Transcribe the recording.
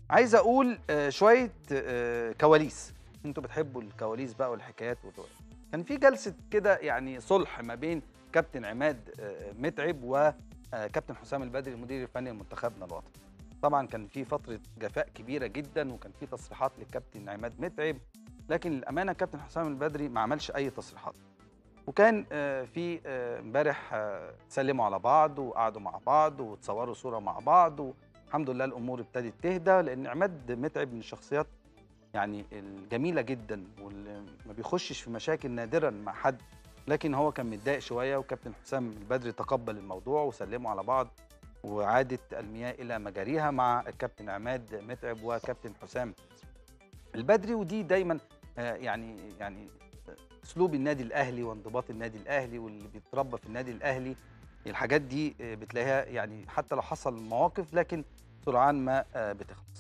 عايز اقول آه، شويه آه، كواليس انتوا بتحبوا الكواليس بقى والحكايات والروايات كان في جلسه كده يعني صلح ما بين كابتن عماد آه، متعب وكابتن حسام البدري المدير الفني لمنتخبنا الوطني طبعا كان في فتره جفاء كبيره جدا وكان في تصريحات للكابتن عماد متعب لكن للامانه كابتن حسام البدري ما عملش اي تصريحات وكان آه، في آه، امبارح آه، سلموا على بعض وقعدوا مع بعض وتصوروا صوره مع بعض والحمد لله الامور ابتدت تهدى لان عماد متعب من الشخصيات يعني الجميله جدا واللي ما بيخشش في مشاكل نادرا مع حد لكن هو كان متضايق شويه وكابتن حسام البدري تقبل الموضوع وسلموا على بعض وعادت المياه الى مجاريها مع الكابتن عماد متعب وكابتن حسام البدري ودي دايما آه، يعني يعني اسلوب النادي الاهلي وانضباط النادي الاهلي واللي بيتربى في النادي الاهلي الحاجات دي آه، بتلاقيها يعني حتى لو حصل مواقف لكن سرعان ما آه، بتخلص